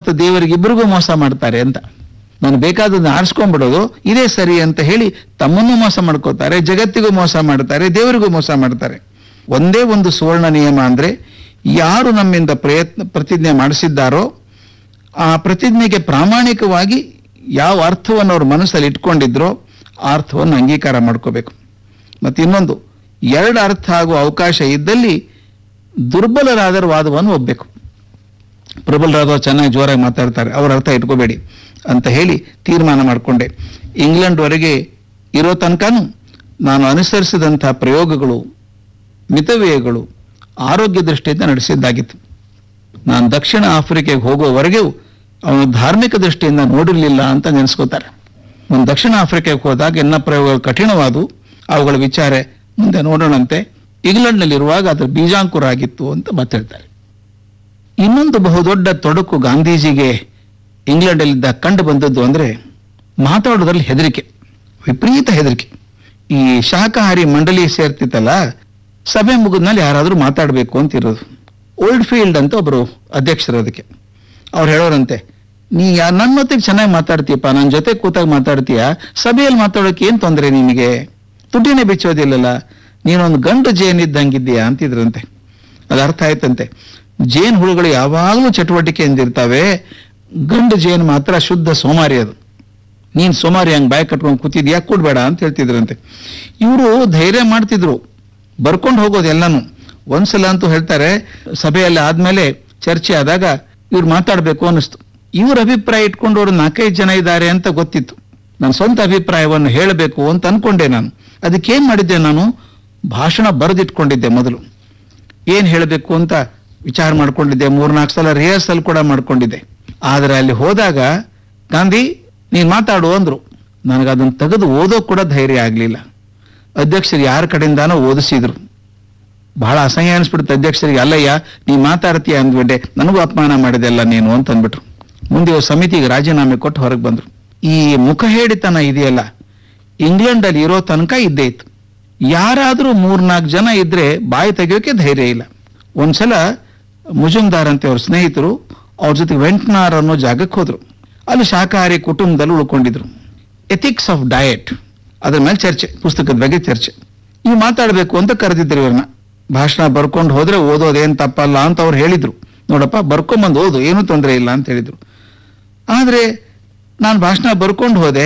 ಮತ್ತು ದೇವರಿಗೆ ಇಬ್ಬರಿಗೂ ಮೋಸ ಮಾಡ್ತಾರೆ ಅಂತ ನಾನು ಬೇಕಾದದನ್ನ ಆರಿಸ್ಕೊಂಡ್ಬಿಡೋದು ಇದೇ ಸರಿ ಅಂತ ಹೇಳಿ ತಮ್ಮನ್ನು ಮೋಸ ಮಾಡ್ಕೋತಾರೆ ಜಗತ್ತಿಗೂ ಮೋಸ ಮಾಡ್ತಾರೆ ದೇವರಿಗೂ ಮೋಸ ಮಾಡ್ತಾರೆ ಒಂದೇ ಒಂದು ಸುವರ್ಣ ನಿಯಮ ಅಂದ್ರೆ ಯಾರು ನಮ್ಮಿಂದ ಪ್ರಯತ್ನ ಪ್ರತಿಜ್ಞೆ ಮಾಡಿಸಿದ್ದಾರೋ ಆ ಪ್ರತಿಜ್ಞೆಗೆ ಪ್ರಾಮಾಣಿಕವಾಗಿ ಯಾವ ಅರ್ಥವನ್ನು ಅವ್ರ ಮನಸ್ಸಲ್ಲಿ ಇಟ್ಕೊಂಡಿದ್ರೋ ಆ ಅರ್ಥವನ್ನು ಅಂಗೀಕಾರ ಮಾಡ್ಕೋಬೇಕು ಮತ್ತು ಇನ್ನೊಂದು ಎರಡು ಅರ್ಥ ಆಗುವ ಅವಕಾಶ ಇದ್ದಲ್ಲಿ ದುರ್ಬಲರಾದರ ವಾದವನ್ನು ಒಪ್ಪಬೇಕು ಪ್ರಬಲರಾದವರು ಚೆನ್ನಾಗಿ ಜೋರಾಗಿ ಮಾತಾಡ್ತಾರೆ ಅವ್ರ ಅರ್ಥ ಇಟ್ಕೋಬೇಡಿ ಅಂತ ಹೇಳಿ ತೀರ್ಮಾನ ಮಾಡಿಕೊಂಡೆ ಇಂಗ್ಲೆಂಡ್ವರೆಗೆ ಇರೋ ತನಕನೂ ನಾನು ಅನುಸರಿಸಿದಂಥ ಪ್ರಯೋಗಗಳು ಮಿತವ್ಯಯಗಳು ಆರೋಗ್ಯ ದೃಷ್ಟಿಯಿಂದ ನಡೆಸಿದ್ದಾಗಿತ್ತು ನಾನು ದಕ್ಷಿಣ ಆಫ್ರಿಕೆಗೆ ಹೋಗುವವರೆಗೂ ಅವನು ಧಾರ್ಮಿಕ ದೃಷ್ಟಿಯಿಂದ ನೋಡಿರಲಿಲ್ಲ ಅಂತ ನೆನೆಸ್ಕೋತಾರೆ ಒಂದು ದಕ್ಷಿಣ ಆಫ್ರಿಕೆಗೆ ಹೋದಾಗ ಎನ್ನ ಪ್ರಯೋಗಗಳು ಕಠಿಣವಾದವು ಅವುಗಳ ವಿಚಾರ ಮುಂದೆ ನೋಡೋಣಂತೆ ಇಂಗ್ಲೆಂಡ್ನಲ್ಲಿರುವಾಗ ಅದರ ಬೀಜಾಂಕುರ ಆಗಿತ್ತು ಅಂತ ಮಾತಾಡ್ತಾರೆ ಇನ್ನೊಂದು ಬಹುದೊಡ್ಡ ತೊಡಕು ಗಾಂಧೀಜಿಗೆ ಇಂಗ್ಲೆಂಡಲ್ಲಿದ್ದ ಕಂಡು ಬಂದದ್ದು ಅಂದ್ರೆ ಮಾತಾಡೋದ್ರಲ್ಲಿ ಹೆದರಿಕೆ ವಿಪರೀತ ಹೆದರಿಕೆ ಈ ಶಾಕಾಹಾರಿ ಮಂಡಳಿ ಸೇರ್ತಿತ್ತಲ್ಲ ಸಭೆ ಮುಗಿದ್ಮೇಲೆ ಯಾರಾದರೂ ಮಾತಾಡಬೇಕು ಅಂತ ಇರೋದು ಓಲ್ಡ್ ಫೀಲ್ಡ್ ಅಂತ ಒಬ್ಬರು ಅಧ್ಯಕ್ಷರು ಅದಕ್ಕೆ ಅವ್ರು ಹೇಳೋರಂತೆ ನೀ ಯಾ ನನ್ನ ಹೊತ್ತಿಗೆ ಚೆನ್ನಾಗಿ ಮಾತಾಡ್ತೀಯಪ್ಪ ನನ್ನ ಜೊತೆ ಕೂತಾಗ ಮಾತಾಡ್ತೀಯ ಸಭೆಯಲ್ಲಿ ಮಾತಾಡೋಕೆ ಏನ್ ತೊಂದರೆ ನಿನಗೆ ತುಟಿನೇ ಬಿಚ್ಚೋದಿಲ್ಲಲ್ಲ ನೀನೊಂದು ಗಂಡು ಜೇನ್ ಇದ್ದಂಗಿದ್ದೀಯಾ ಅಂತಿದ್ರಂತೆ ಅದು ಅರ್ಥ ಆಯ್ತಂತೆ ಜೇನ್ ಹುಳುಗಳು ಯಾವಾಗಲೂ ಚಟುವಟಿಕೆಯಿಂದ ಇರ್ತಾವೆ ಗಂಡು ಜೇನ್ ಮಾತ್ರ ಶುದ್ಧ ಸೋಮಾರಿ ಅದು ನೀನ್ ಸೋಮಾರಿ ಹಂಗ್ ಬಾಯ್ ಕಟ್ಕೊಂಡು ಕೂತಿದ್ಯಾ ಕೊಡ್ಬೇಡ ಅಂತ ಹೇಳ್ತಿದ್ರಂತೆ ಇವರು ಧೈರ್ಯ ಮಾಡ್ತಿದ್ರು ಬರ್ಕೊಂಡು ಹೋಗೋದು ಎಲ್ಲಾನು ಒಂದ್ಸಲ ಅಂತೂ ಹೇಳ್ತಾರೆ ಸಭೆಯಲ್ಲಿ ಆದ್ಮೇಲೆ ಚರ್ಚೆ ಆದಾಗ ಇವ್ರು ಮಾತಾಡ್ಬೇಕು ಅನ್ನಿಸ್ತು ಇವ್ರ ಅಭಿಪ್ರಾಯ ಇಟ್ಕೊಂಡು ಅವ್ರು ನಾಲ್ಕೈದು ಜನ ಇದ್ದಾರೆ ಅಂತ ಗೊತ್ತಿತ್ತು ನನ್ನ ಸ್ವಂತ ಅಭಿಪ್ರಾಯವನ್ನು ಹೇಳಬೇಕು ಅಂತ ಅನ್ಕೊಂಡೆ ನಾನು ಅದಕ್ಕೇನ್ ಮಾಡಿದ್ದೆ ನಾನು ಭಾಷಣ ಬರೆದಿಟ್ಕೊಂಡಿದ್ದೆ ಮೊದಲು ಏನ್ ಹೇಳಬೇಕು ಅಂತ ವಿಚಾರ ಮಾಡ್ಕೊಂಡಿದ್ದೆ ಮೂರ್ನಾಲ್ಕು ಸಲ ರಿಹರ್ಸಲ್ ಕೂಡ ಮಾಡ್ಕೊಂಡಿದ್ದೆ ಆದ್ರೆ ಅಲ್ಲಿ ಹೋದಾಗ ಗಾಂಧಿ ನೀನ್ ಮಾತಾಡು ಅಂದ್ರು ನನಗೆ ಅದನ್ನ ತೆಗೆದು ಓದೋಕ್ ಕೂಡ ಧೈರ್ಯ ಆಗ್ಲಿಲ್ಲ ಅಧ್ಯಕ್ಷರು ಯಾರ ಕಡೆಯಿಂದಾನೋ ಓದಿಸಿದ್ರು ಬಹಳ ಅಸಹ್ಯ ಅನ್ಸ್ಬಿಡುತ್ತೆ ಅಧ್ಯಕ್ಷರಿಗೆ ಅಲ್ಲಯ್ಯ ನೀ ಮಾತಾಡ್ತೀಯ ಅಂದ್ಬಿಟ್ಟೆ ನನಗೂ ಅಪಮಾನ ಮಾಡಿದೆಲ್ಲ ನೀನು ಅಂತ ಅಂದ್ಬಿಟ್ರು ಮುಂದೆ ಇವ್ರು ಸಮಿತಿಗೆ ರಾಜೀನಾಮೆ ಕೊಟ್ಟು ಹೊರಗೆ ಬಂದ್ರು ಈ ಮುಖಹೇಡಿತನ ಇದೆಯಲ್ಲ ಇಂಗ್ಲೆಂಡ್ ಅಲ್ಲಿ ಇರೋ ತನಕ ಇದ್ದೇ ಇತ್ತು ಯಾರಾದ್ರೂ ಮೂರ್ನಾಲ್ಕು ಜನ ಇದ್ರೆ ಬಾಯಿ ತೆಗಿಯೋಕೆ ಧೈರ್ಯ ಇಲ್ಲ ಒಂದ್ಸಲ ಮುಜುಮ್ದಾರ್ ಅಂತ ಅವ್ರ ಸ್ನೇಹಿತರು ಅವ್ರ ಜೊತೆ ವೆಂಟ್ನಾರ್ ಅನ್ನೋ ಜಾಗಕ್ಕೆ ಹೋದ್ರು ಅಲ್ಲಿ ಶಾಕಾಹಾರಿ ಕುಟುಂಬದಲ್ಲಿ ಉಳ್ಕೊಂಡಿದ್ರು ಎಥಿಕ್ಸ್ ಆಫ್ ಡಯಟ್ ಅದ್ರ ಮೇಲೆ ಚರ್ಚೆ ಪುಸ್ತಕದ ಬಗ್ಗೆ ಚರ್ಚೆ ಇವು ಮಾತಾಡಬೇಕು ಅಂತ ಕರೆದಿದ್ರು ಇವ್ರನ್ನ ಭಾಷಣ ಬರ್ಕೊಂಡು ಹೋದ್ರೆ ಓದೋದೇನ್ ತಪ್ಪಲ್ಲ ಅಂತ ಅವ್ರು ಹೇಳಿದ್ರು ನೋಡಪ್ಪ ಬರ್ಕೊಂಬಂದು ಓದು ಏನೂ ತೊಂದರೆ ಇಲ್ಲ ಅಂತ ಹೇಳಿದ್ರು ಆದ್ರೆ ನಾನು ಭಾಷಣ ಬರ್ಕೊಂಡು ಹೋದೆ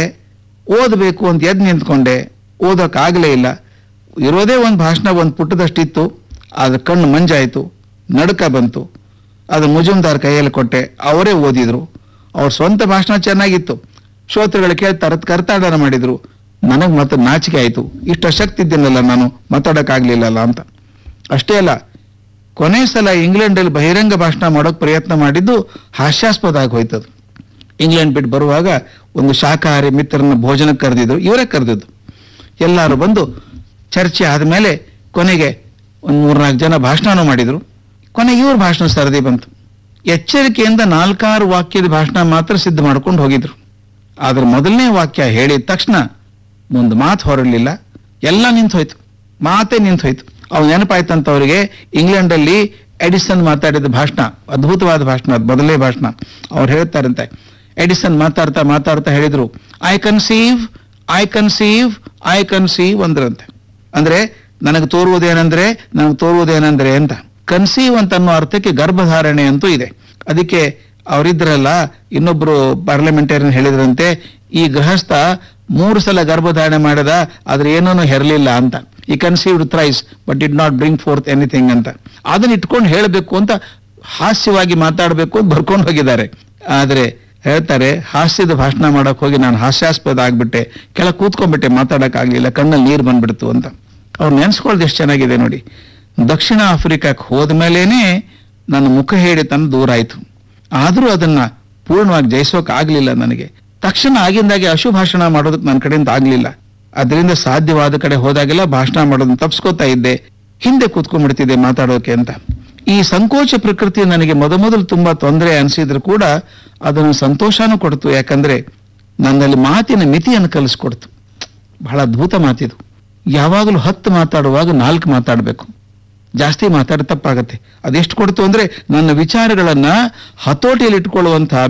ಓದಬೇಕು ಅಂತ ಎದ್ದು ನಿಂತ್ಕೊಂಡೆ ಓದೋಕ್ಕಾಗಲೇ ಇಲ್ಲ ಇರೋದೇ ಒಂದು ಭಾಷಣ ಒಂದು ಪುಟ್ಟದಷ್ಟಿತ್ತು ಅದ್ರ ಕಣ್ಣು ಮಂಜಾಯಿತು ನಡುಕ ಬಂತು ಅದು ಮುಜುಮ್ದಾರ್ ಕೈಯಲ್ಲಿ ಕೊಟ್ಟೆ ಅವರೇ ಓದಿದ್ರು ಅವ್ರ ಸ್ವಂತ ಭಾಷಣ ಚೆನ್ನಾಗಿತ್ತು ಶ್ರೋತೃಗಳು ಕೇಳಿ ತರತ್ ಕರ್ತಾಡನ ಮಾಡಿದ್ರು ನನಗೆ ಮತ್ತೆ ನಾಚಿಕೆ ಆಯಿತು ಇಷ್ಟು ಶಕ್ತಿ ಇದ್ದೀನಲ್ಲ ನಾನು ಮಾತಾಡೋಕ್ಕಾಗ್ಲಿಲ್ಲಲ್ಲ ಅಂತ ಅಷ್ಟೇ ಅಲ್ಲ ಕೊನೆ ಸಲ ಇಂಗ್ಲೆಂಡಲ್ಲಿ ಬಹಿರಂಗ ಭಾಷಣ ಮಾಡೋಕ್ ಪ್ರಯತ್ನ ಮಾಡಿದ್ದು ಹಾಸ್ಯಾಸ್ಪದ ಆಗಿ ಹೋಯ್ತದು ಇಂಗ್ಲೆಂಡ್ ಬಿಟ್ಟು ಬರುವಾಗ ಒಂದು ಶಾಕಾಹಾರಿ ಮಿತ್ರರನ್ನ ಭೋಜನಕ್ಕೆ ಕರೆದಿದ್ರು ಇವರೇ ಕರೆದಿದ್ದು ಎಲ್ಲರೂ ಬಂದು ಚರ್ಚೆ ಆದಮೇಲೆ ಕೊನೆಗೆ ಒಂದು ಮೂರ್ನಾಲ್ಕು ಜನ ಭಾಷಣನೂ ಮಾಡಿದ್ರು ಕೊನೆಗೆ ಇವ್ರ ಭಾಷಣ ಸರದಿ ಬಂತು ಎಚ್ಚರಿಕೆಯಿಂದ ನಾಲ್ಕಾರು ವಾಕ್ಯದ ಭಾಷಣ ಮಾತ್ರ ಸಿದ್ಧ ಮಾಡ್ಕೊಂಡು ಹೋಗಿದ್ರು ಆದ್ರೆ ಮೊದಲನೇ ವಾಕ್ಯ ಹೇಳಿದ ತಕ್ಷಣ ಒಂದು ಮಾತು ಹೊರಲಿಲ್ಲ ಎಲ್ಲ ನಿಂತು ಹೋಯ್ತು ಮಾತೇ ನಿಂತು ಹೋಯ್ತು ಅವ್ನು ನೆನಪಾಯ್ತಂತ ಅವರಿಗೆ ಇಂಗ್ಲೆಂಡಲ್ಲಿ ಎಡಿಸನ್ ಮಾತಾಡಿದ ಭಾಷಣ ಅದ್ಭುತವಾದ ಭಾಷಣ ಅದು ಮೊದಲನೇ ಭಾಷಣ ಅವ್ರು ಹೇಳ್ತಾರಂತೆ ಎಡಿಸನ್ ಮಾತಾಡ್ತಾ ಮಾತಾಡ್ತಾ ಹೇಳಿದ್ರು I conceive I conceive I conceive ಅಂದ್ರಂತೆ ಅಂದ್ರೆ ನನಗೆ ತೋರುವುದೇನೆಂದ್ರೆ ನನಗೆ ತೋರುವುದೇನೆಂದ್ರೆ ಅಂತ ಕನ್ಸೀವ್ ಅಂತ ಅನ್ನೋ ಅರ್ಥಕ್ಕೆ ಗರ್ಭಧಾರಣೆ ಅಂತೂ ಇದೆ ಅದಕ್ಕೆ ಅವರಿದ್ರಲ್ಲ ಇನ್ನೊಬ್ರು ಪಾರ್ಲಿಮೆಂಟೇರಿಯನ್ ಹೇಳಿದ್ರಂತೆ ಈ ಗೃಹಸ್ಥ ಮೂರು ಸಲ ಗರ್ಭಧಾರಣೆ ಮಾಡಿದ ಆದ್ರೆ ಏನೂ ಹೆರಲಿಲ್ಲ ಅಂತ ಈ conceived thrice but it not bring forth anything ಅಂತ ಅದನ್ನ ಇಟ್ಕೊಂಡು ಹೇಳಬೇಕು ಅಂತ ಹಾಸ್ಯವಾಗಿ ಮಾತಾಡಬೇಕು ಅಂತ ಬರ್ಕೊಂಡು ಹೋಗಿದ್ದಾರೆ ಆದ್ರೆ ಹೇಳ್ತಾರೆ ಹಾಸ್ಯದ ಭಾಷಣ ಮಾಡಕ್ ಹೋಗಿ ನಾನು ಹಾಸ್ಯಾಸ್ಪದ ಆಗ್ಬಿಟ್ಟೆ ಕೆಳ ಕೂತ್ಕೊಂಡ್ಬಿಟ್ಟೆ ಮಾತಾಡಕ್ ಆಗ್ಲಿಲ್ಲ ಕಣ್ಣಲ್ಲಿ ನೀರು ಬಂದ್ಬಿಡ್ತು ಅಂತ ಅವ್ರು ನೆನ್ಸ್ಕೊಳ್ಳೋದು ಎಷ್ಟು ಚೆನ್ನಾಗಿದೆ ನೋಡಿ ದಕ್ಷಿಣ ಆಫ್ರಿಕಾಕ್ಕೆ ಹೋದ್ಮೇಲೇನೆ ನನ್ನ ಮುಖ ಹೇಳಿತನ ದೂರ ಆಯ್ತು ಆದ್ರೂ ಅದನ್ನ ಪೂರ್ಣವಾಗಿ ಜಯಿಸೋಕ್ ಆಗ್ಲಿಲ್ಲ ನನಗೆ ತಕ್ಷಣ ಆಗಿಂದಾಗೆ ಅಶುಭಾಷಣ ಮಾಡೋದಕ್ಕೆ ನನ್ನ ಕಡೆಯಿಂದ ಆಗ್ಲಿಲ್ಲ ಅದರಿಂದ ಸಾಧ್ಯವಾದ ಕಡೆ ಹೋದಾಗೆಲ್ಲ ಭಾಷಣ ಮಾಡೋದನ್ನ ತಪ್ಸ್ಕೋತಾ ಇದ್ದೆ ಹಿಂದೆ ಕೂತ್ಕೊಂಡ್ಬಿಡ್ತಿದ್ದೆ ಮಾತಾಡೋಕೆ ಅಂತ ಈ ಸಂಕೋಚ ಪ್ರಕೃತಿ ನನಗೆ ಮೊದಮೊದಲು ತುಂಬಾ ತೊಂದರೆ ಅನಿಸಿದ್ರು ಕೂಡ ಅದನ್ನು ಸಂತೋಷನೂ ಕೊಡ್ತು ಯಾಕಂದ್ರೆ ನನ್ನಲ್ಲಿ ಮಾತಿನ ಮಿತಿಯನ್ನು ಕಲಿಸ್ಕೊಡ್ತು ಬಹಳ ಅದ್ಭುತ ಮಾತಿದು ಯಾವಾಗಲೂ ಹತ್ತು ಮಾತಾಡುವಾಗ ನಾಲ್ಕು ಮಾತಾಡಬೇಕು ಜಾಸ್ತಿ ಮಾತಾಡ ತಪ್ಪಾಗತ್ತೆ ಅದೆಷ್ಟು ಕೊಡ್ತು ಅಂದ್ರೆ ನನ್ನ ವಿಚಾರಗಳನ್ನ ಹತೋಟಿಯಲ್ಲಿ ಇಟ್ಕೊಳ್ಳುವಂತಹ